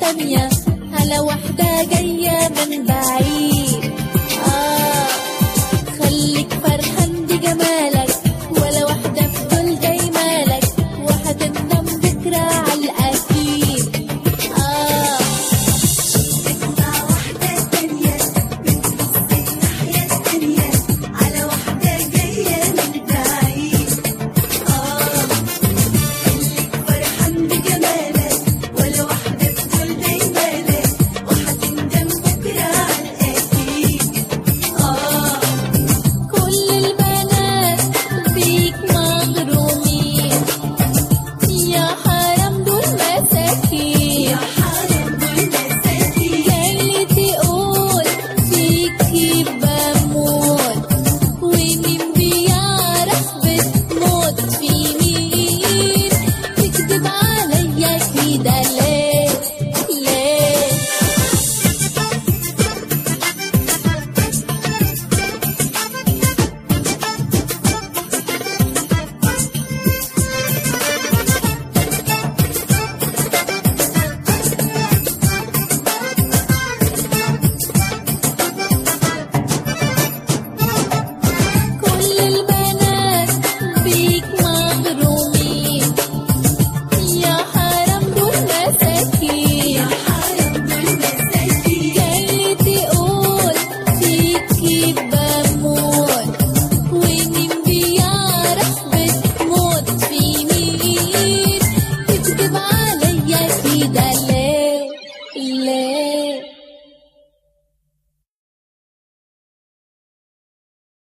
تانية على واحدة جاية من بعيد آه خليك فرحان بجمالك ولا واحدة في دول جاي مالك وهتندم بكرة على الأكيد آه مع واحدة تانية بتبص الناحية التانية على واحدة جاية من بعيد آه خليك فرحان بجمالك ولا واحدة تقول دايمالك وهتندم بكرة على الأكيد آه كل البنات بيك مغرومين يا حرام دول مساكين حرام دول مساكين جاي تقول فيكي